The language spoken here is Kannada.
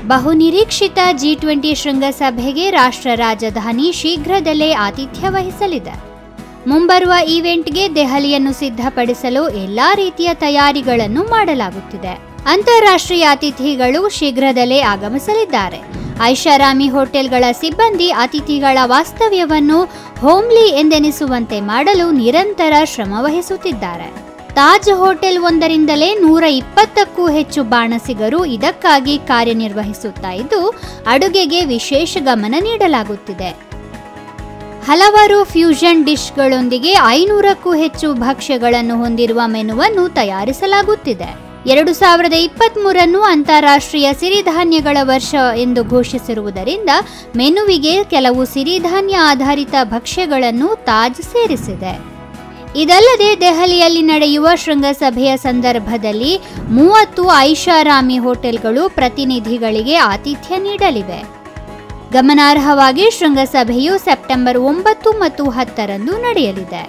ಬಹುನಿರೀಕ್ಷಿತ ಜಿ ಟ್ವೆಂಟಿ ಶೃಂಗಸಭೆಗೆ ರಾಷ್ಟ್ರ ರಾಜಧಾನಿ ಶೀಘ್ರದಲ್ಲೇ ಆತಿಥ್ಯ ವಹಿಸಲಿದೆ ಮುಂಬರುವ ಈವೆಂಟ್ಗೆ ದೆಹಲಿಯನ್ನು ಸಿದ್ಧಪಡಿಸಲು ಎಲ್ಲಾ ರೀತಿಯ ತಯಾರಿಗಳನ್ನು ಮಾಡಲಾಗುತ್ತಿದೆ ಅಂತಾರಾಷ್ಟ್ರೀಯ ಅತಿಥಿಗಳು ಶೀಘ್ರದಲ್ಲೇ ಆಗಮಿಸಲಿದ್ದಾರೆ ಐಷಾರಾಮಿ ಹೋಟೆಲ್ಗಳ ಸಿಬ್ಬಂದಿ ಅತಿಥಿಗಳ ವಾಸ್ತವ್ಯವನ್ನು ಹೋಮ್ಲಿ ಎಂದೆನಿಸುವಂತೆ ಮಾಡಲು ನಿರಂತರ ಶ್ರಮ ವಹಿಸುತ್ತಿದ್ದಾರೆ ತಾಜ್ ಹೋಟೆಲ್ ಒಂದರಿಂದಲೇ ನೂರ ಇಪ್ಪತ್ತಕ್ಕೂ ಹೆಚ್ಚು ಬಾಣಸಿಗರು ಇದಕ್ಕಾಗಿ ಕಾರ್ಯನಿರ್ವಹಿಸುತ್ತಾ ಇದ್ದು ಅಡುಗೆಗೆ ವಿಶೇಷ ಗಮನ ನೀಡಲಾಗುತ್ತಿದೆ ಹಲವಾರು ಫ್ಯೂಷನ್ ಡಿಶ್ಗಳೊಂದಿಗೆ ಐನೂರಕ್ಕೂ ಹೆಚ್ಚು ಭಕ್ಷ್ಯಗಳನ್ನು ಹೊಂದಿರುವ ಮೆನುವನ್ನು ತಯಾರಿಸಲಾಗುತ್ತಿದೆ ಎರಡು ಸಾವಿರದ ಇಪ್ಪತ್ತ್ಮೂರನ್ನು ಅಂತಾರಾಷ್ಟ್ರೀಯ ಸಿರಿಧಾನ್ಯಗಳ ವರ್ಷ ಎಂದು ಘೋಷಿಸಿರುವುದರಿಂದ ಮೆನುವಿಗೆ ಕೆಲವು ಸಿರಿಧಾನ್ಯ ಆಧಾರಿತ ಭಕ್ಷ್ಯಗಳನ್ನು ತಾಜ್ ಸೇರಿಸಿದೆ ಇದಲ್ಲದೆ ದೆಹಲಿಯಲ್ಲಿ ನಡೆಯುವ ಶೃಂಗಸಭೆಯ ಸಂದರ್ಭದಲ್ಲಿ ಮೂವತ್ತು ಐಷಾರಾಮಿ ಹೋಟೆಲ್ಗಳು ಪ್ರತಿನಿಧಿಗಳಿಗೆ ಆತಿಥ್ಯ ನೀಡಲಿವೆ ಗಮನಾರ್ಹವಾಗಿ ಶೃಂಗಸಭೆಯು ಸೆಪ್ಟೆಂಬರ್ ಒಂಬತ್ತು ಮತ್ತು ಹತ್ತರಂದು ನಡೆಯಲಿದೆ